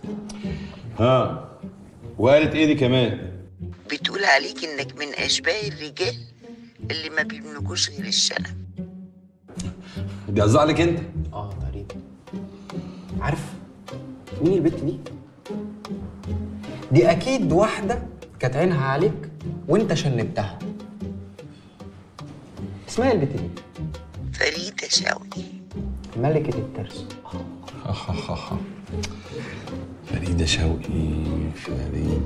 ها وقالت ايه دي كمان بتقول عليك انك من اشباه الرجال اللي ما بيملكوش غير الشنب دي قصدها عليك انت اه تقريبا عارف مين البت دي؟ دي اكيد واحده كانت عينها عليك وانت شنبتها اسمها إيه البت دي فريدة شوقي ملكه الترس فريدة شوقي فريدة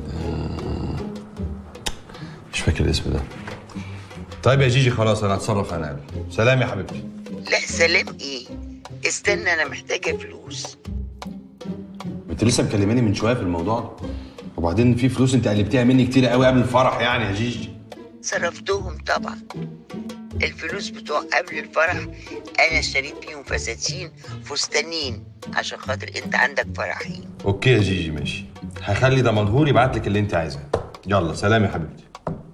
مش فاكر الاسم ده طيب يا جيجي خلاص انا هتصرف انا قبل سلام يا حبيبتي لا سلام ايه استنى انا محتاجة فلوس انت لسه مكلماني من شويه في الموضوع ده وبعدين في فلوس انت قلبتيها مني كتير قوي قبل الفرح يعني يا جيجي صرفتهم طبعا الفلوس بتوع قبل الفرح انا اشتريت بيهم فساتين فستانين عشان خاطر انت عندك فرحين اوكي يا جيجي ماشي هخلي دمنهور يبعت لك اللي انت عايزاه يلا سلام يا حبيبتي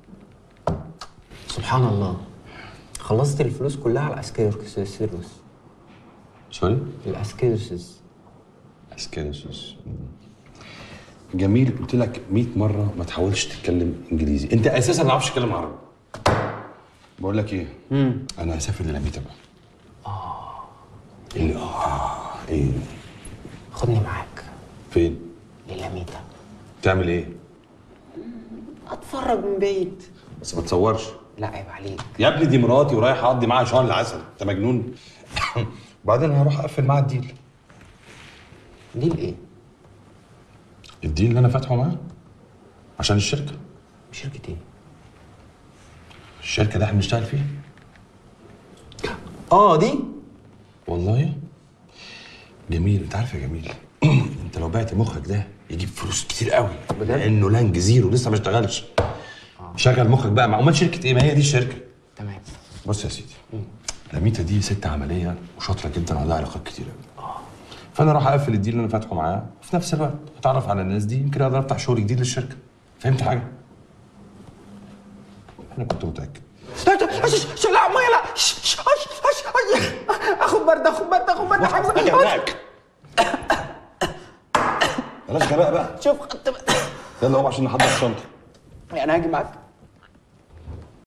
سبحان الله خلصت الفلوس كلها على الاسكيروس سوري الاسكيروسز اسكيروسوس جميل قلت لك 100 مره ما تحاولش تتكلم انجليزي انت اساسا ما تعرفش تتكلم عربي بقول لك ايه انا هسافر للاميتا بقى اه ايه اه ايه خدني معاك فين للاميتا تعمل ايه اتفرج من بعيد بس ما تصورش لا عيب عليك يا ابني دي مراتي ورايح اقضي معاها شهر العسل انت مجنون بعدين هروح اقفل معاها الديل دي ايه الديل اللي انا فاتحه معاه عشان الشركه شركه ايه الشركه اللي احنا بنشتغل فيها اه دي والله جميل انت عارف يا جميل انت لو بعت مخك ده يجيب فلوس كتير قوي بجد؟ لانه لانج زيرو لسه ما اشتغلش شغل مخك بقى مع امال شركه ايه ما هي دي الشركه تمام بص يا سيدي لميتا دي ست عمليه وشاطره جدا وعندها علاقات كتير قوي فانا راح اقفل الديل اللي انا فاتحه معاه وفي نفس الوقت اتعرف على الناس دي يمكن اقدر افتح شغل جديد للشركه فهمت حاجه انا كنت متاكد لا ميه لا اخد برد اخد برد اخد برد حاجه هناك بلاش غباء بقى شوف خدت يلا قوم عشان نحضر الشنطه انا هاجي معاك